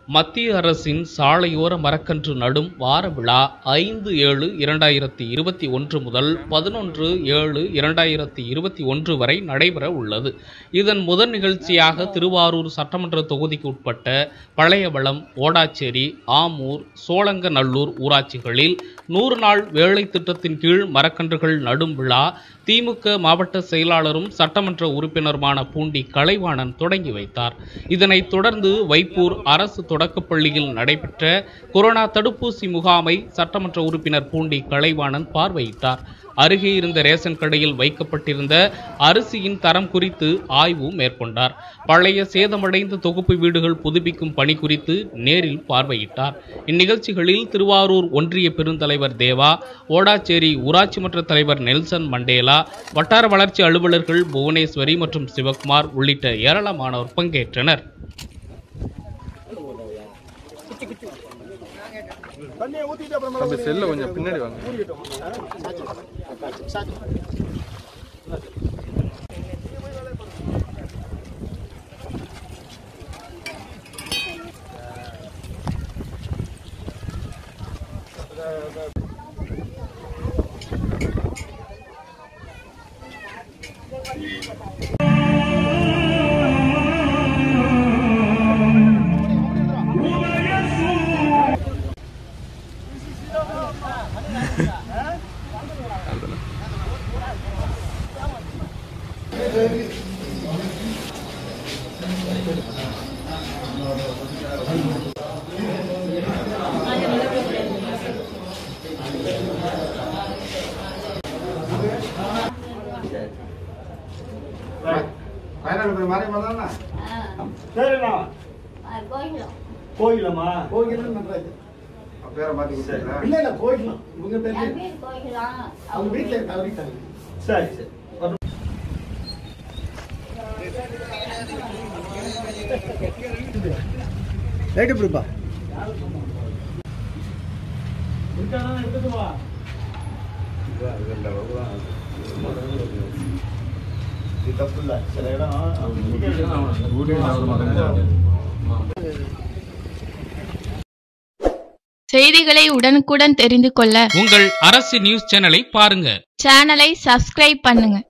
மத்திய அரசின் சாலையோர மரக்கன்று நடும் வார விழா ஐந்து ஏழு இரண்டாயிரத்தி இருபத்தி ஒன்று முதல் பதினொன்று ஏழு இரண்டாயிரத்தி இருபத்தி ஒன்று வரை நடைபெற உள்ளது இதன் முதல் நிகழ்ச்சியாக திருவாரூர் சட்டமன்ற தொகுதிக்கு உட்பட்ட பழையவளம் ஓடாச்சேரி ஆமூர் சோழங்கநல்லூர் ஊராட்சிகளில் நூறு நாள் வேலை திட்டத்தின் கீழ் மரக்கன்றுகள் நடும் விழா திமுக மாவட்ட செயலாளரும் சட்டமன்ற உறுப்பினருமான பூண்டி கலைவாணன் தொடங்கி வைத்தார் இதனைத் தொடர்ந்து வைப்பூர் அரசு தொடக்கப்பள்ளியில் நடைபெற்ற கொரோனா தடுப்பூசி முகாமை சட்டமன்ற உறுப்பினர் பூண்டி கலைவாணன் பார்வையிட்டார் அருகே இருந்த ரேஷன் கடையில் வைக்கப்பட்டிருந்த அரிசியின் தரம் குறித்து ஆய்வு மேற்கொண்டார் பழைய சேதமடைந்த தொகுப்பு வீடுகள் புதுப்பிக்கும் பணி குறித்து நேரில் பார்வையிட்டார் இந்நிகழ்ச்சிகளில் திருவாரூர் ஒன்றிய பெருந்தலைவர் தேவா ஓடாச்சேரி ஊராட்சி மன்ற தலைவர் நெல்சன் மண்டேலா வட்டார வளர்ச்சி அலுவலர்கள் புவனேஸ்வரி மற்றும் சிவகுமார் உள்ளிட்ட ஏராளமானோர் பங்கேற்றனர் தம்பி செல்ல கொஞ்சம் பின்னாடி வாங்க வயநாடு மாறி வந்தானா சரிண்ணா கோயிலும் கோயிலம்மா பேரை மாத்தி கொடுத்தீங்களா இல்ல இல்ல கோயிலாம் உங்க பேர் என் பேர் கோயிலாம் அவங்க வீட்டுல இருக்க அவருக்கு சரி சரி ரைட்டு பிடிப்பா இது தப்பு இல்லை சில இடம் செய்திகளை உடனுக்குடன் தெரிந்து கொள்ள உங்கள் அரசு நியூஸ் சேனலை பாருங்க சேனலை சப்ஸ்கிரைப் பண்ணுங்க